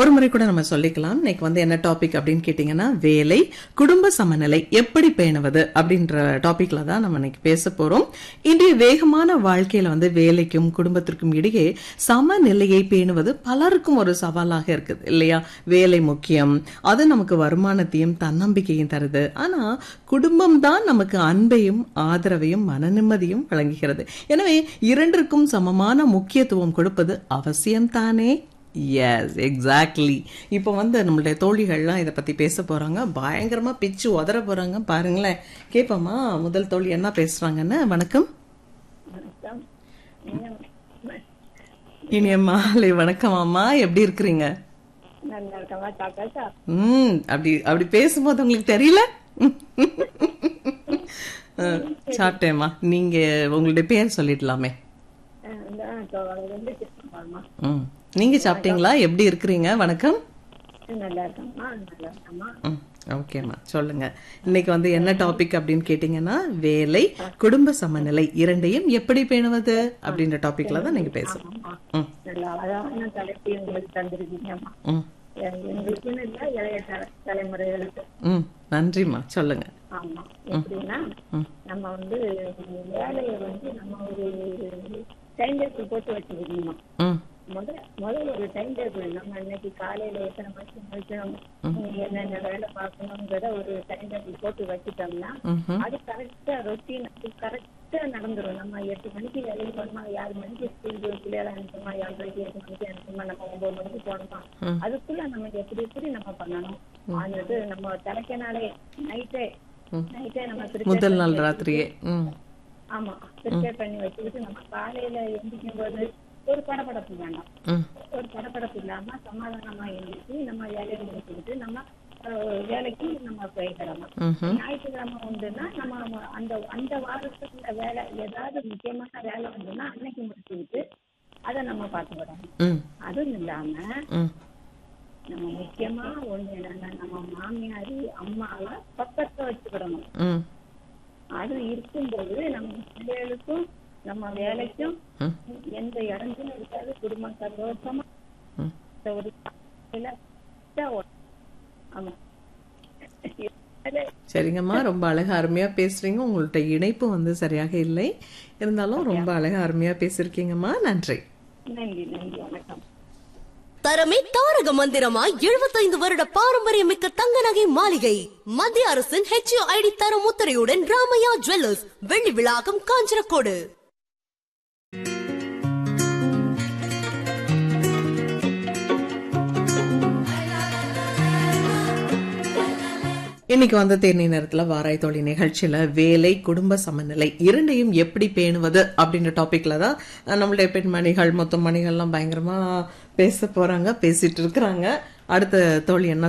ஒரு முறை கூட நம்ம சொல்லிக்கலாம் இன்னைக்கு வந்து என்ன டாபிக் அப்படின்னு கேட்டீங்கன்னா வேலை குடும்ப சமநிலை எப்படி பேணுவது அப்படின்ற டாபிக்ல தான் நம்ம இன்னைக்கு பேச போறோம் இன்றைய வேகமான வாழ்க்கையில வந்து வேலைக்கும் குடும்பத்திற்கும் இடையே சமநிலையை பேணுவது பலருக்கும் ஒரு சவாலாக இருக்குது இல்லையா வேலை முக்கியம் அது நமக்கு வருமானத்தையும் தன்னம்பிக்கையும் தருது ஆனா குடும்பம் தான் நமக்கு அன்பையும் ஆதரவையும் மன நிம்மதியும் வழங்குகிறது எனவே இரண்டிற்கும் சமமான முக்கியத்துவம் கொடுப்பது அவசியம் தானே எஸ் எக்ஸாக்ட்லி இப்போ வந்து நம்மளுடைய தோழிகள்லாம் இதை பத்தி பேச போறாங்க பயங்கரமா பிச்சு உதற போறாங்க பாருங்களேன் கேட்போமா முதல் தோழி என்ன பேசுறாங்கன்னு வணக்கம் வணக்கம் இனிய மாலை வணக்கம் அம்மா எப்படி இருக்கிறீங்க நல்லா இருக்கவா சாப்பிட்டாச்சா ம் அப்படி அப்படி பேசும்போது உங்களுக்கு தெரியல அஹ், சாப்பிட்டேம்மா நீங்க உங்களுடைய பேர் சொல்லிடலாமே அஹ் இந்த வந்து கிருஷ்ணமாமா ம் நீங்க சாப்பிட்டீங்களா எப்படி இருக்கிறீங்க வணக்கம் நல்லா இருக்கம்மா நல்லா இருக்கம்மா ம் ஓகேம்மா சொல்லுங்க இன்னைக்கு வந்து என்ன டாபிக் அப்படின்னு கேட்டீங்கன்னா வேலை குடும்ப சமநிலை இரண்டையும் எப்படி பேணுவது அப்படின்ற டாபிக்ல தான் நீங்க பேசணும் ஆமா ம் நல்லா அழகான தலைப்பு உங்களுக்கு தந்திருக்கீங்கம்மா ம் எ- எங்களுக்குன்னு இல்ல இளைய தலை தலைமுறைகளுக்கு ம் நன்றிம்மா சொல்லுங்க ஆமா எப்படின்னா நம்ம வந்து வேலையை வந்து நம்ம ஒரு டைம் டேபிள் போட்டு வச்சுக்கணும் ம் முதல் முதல் ஒரு டைம் டேபிள் நம்ம இன்னைக்கு காலையில எத்தனை மணிக்கு முடிக்கணும் என்னென்ன வேலை பார்க்கணுங்கிறத ஒரு டைம் டேபிள் போட்டு வச்சுட்டோம்னா ம்ஹும். அது கரெக்டா ரொட்டீன் அது கரெக்டா நடந்துரும் நம்ம எட்டு மணிக்கு வேலைக்கு போனோமா ஏழு மணிக்கு ஸ்கூலுக்கு பிள்ளைகளை அனுப்புமா ஏழு மணிக்கு எட்டு மணிக்கு அனுப்புமா நம்ம ஒன்பது மணிக்கு போனோமா அதுக்குள்ள நம்ம எப்படி எப்படி நம்ம பண்ணணும் அது நம்ம தலைக்கனாலே நைட்டே நைட்டே நம்ம prepare முதல் நாள் ராத்திரியே ம் ஆமா ப்ரிப்பேர் பண்ணி வச்சுக்கிட்டு நம்ம காலையில எந்திரிக்கும் போது ஒரு படபடப்பு வேண்டாம் ம் ஒரு படபடப்பு இல்லாம சமாதானமா எழுந்திரிச்சு நம்ம வேலையை முடிச்சுக்கிட்டு நம்ம அஹ், வேலைக்கு நம்ம போய்க்கிடலாம் ம்ஹும். ஞாயிற்றுக்கிழமை உண்டுன்னா நம்ம அந்த அந்த வாரத்துக்குள்ள வேலை ஏதாவது முக்கியமான வேலை உண்டுன்னா அன்னைக்கு முடிச்சுக்கிட்டு அதை நம்ம பார்த்துக்கிடணும் ம் அதுவும் இல்லாம ம் நம்ம முக்கியமா ஒண்ணு என்னன்னா நம்ம மாமியாரு அம்மாவை பக்கத்துல வச்சுக்கிடணும் ம் அது இருக்கும்போது நம்ம பிள்ளைகளுக்கும் நம்ம வேலைக்கும் ம். எந்த இடங்களும் இருக்காது குடும்பம் சந்தோஷமா ம். இந்த ஒரு காலையில கரெக்டா ஓ- ஆமா சரிங்கம்மா ரொம்ப அழகா அருமையா பேசுறீங்க உங்கள்ட்ட இணைப்பு வந்து சரியாக இல்லை இருந்தாலும் ரொம்ப அழகா அருமையா பேசியிருக்கீங்கம்மா நன்றி நன்றி நன்றி வணக்கம் தரமே தாரக மந்திரமா எழுபத்தைந்து வருட பாரம்பரியமிக்க தங்க நகை மாளிகை மத்திய அரசின் ஹெச்ஐடி தரம் முத்திரையுடன் ராமையா ஜுவல்லர்ஸ் வெள்ளி விழாக்கம் காஞ்சனக்கோடு இன்னைக்கு வந்து தேனி நேரத்துல வாராய் தோழி நிகழ்ச்சியில வேலை குடும்ப சமநிலை இரண்டையும் எப்படி பேணுவது அப்படின்ற டாபிக்ல தான் அஹ், நம்மளுடைய பெண்மணிகள் மொத்த மணிகள்லாம் பயங்கரமா பேச போறாங்க பேசிட்டு இருக்கிறாங்க அடுத்த தோழி என்ன